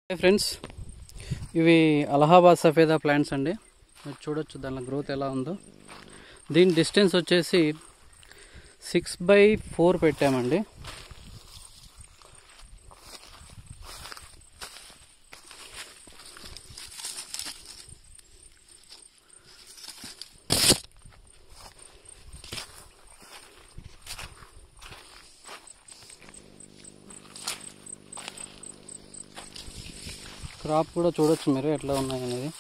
hi friends ఇవి Allahabad సఫేదా plants అండి మీరు చూడొచ్చు దానిలో గ్రోత్ ఎలా ఉందో దీని డిస్టెన్స్ వచ్చేసి సిక్స్ బై ఫోర్ పెట్టామండి క్రాప్ కూడా చూడొచ్చు మీరు ఎట్లా ఉన్నాయి అనేది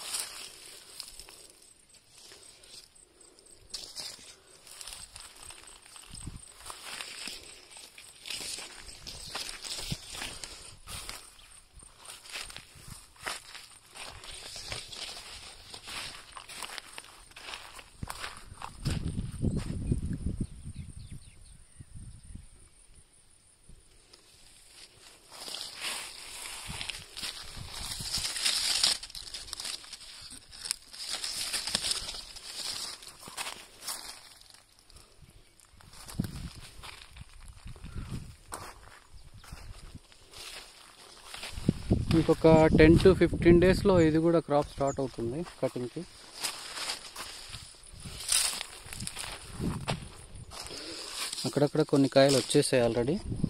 ఇంకొక టెన్ టు ఫిఫ్టీన్ డేస్లో ఇది కూడా క్రాప్ స్టార్ట్ అవుతుంది కటింగ్కి అక్కడక్కడ కొన్ని కాయలు వచ్చేసాయి ఆల్రెడీ